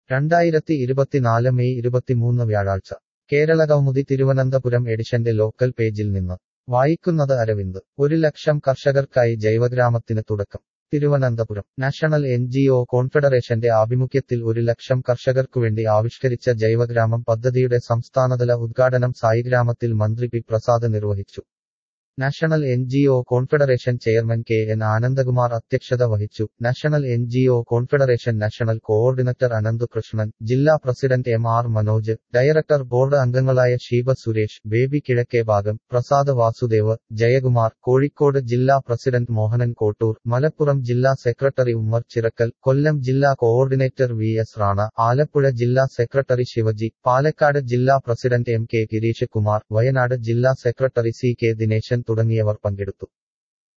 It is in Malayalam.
രണ്ടായിരത്തി ഇരുപത്തിനാല് മെയ് ഇരുപത്തിമൂന്ന് വ്യാഴാഴ്ച കേരളകൗമുദി തിരുവനന്തപുരം എഡിഷന്റെ ലോക്കൽ പേജിൽ നിന്ന് വായിക്കുന്നത് അരവിന്ദ് ഒരു ലക്ഷം കർഷകർക്കായി ജൈവഗ്രാമത്തിന് തുടക്കം Thiruvananthapuram national N G O കോൺഫെഡറേഷന്റെ ആഭിമുഖ്യത്തിൽ ഒരു ലക്ഷം കർഷകർക്കുവേണ്ടി ആവിഷ്കരിച്ച ജൈവഗ്രാമം പദ്ധതിയുടെ സംസ്ഥാനതല ഉദ്ഘാടനം സായിഗ്രാമത്തിൽ മന്ത്രി പി പ്രസാദ് നിർവഹിച്ചു national N G O confederation chairman K N Anandakumar അധ്യക്ഷത വഹിച്ചു national N G O confederation national coordinator Ananth Krishnan ജില്ലാ president M R Manoj director board അംഗങ്ങളായ ഷീബ സുരേഷ് ബേബി കിഴക്കേ ഭാഗം പ്രസാദ് വാസുദേവ് ജയകുമാർ കോഴിക്കോട് ജില്ലാ പ്രസിഡന്റ് മോഹനൻ കോട്ടൂർ മലപ്പുറം ജില്ലാ സെക്രട്ടറി ഉമ്മർ ചിറക്കൽ കൊല്ലം ജില്ലാ coordinator V S Rana Alappuzha ജില്ലാ സെക്രട്ടറി ശിവജി പാലക്കാട് ജില്ലാ president M K Girish Kumar Wayanad ജില്ലാ സെക്രട്ടറി സി കെ ദിനേശൻ തുടങ്ങിയവർ പങ്കെടുത്തു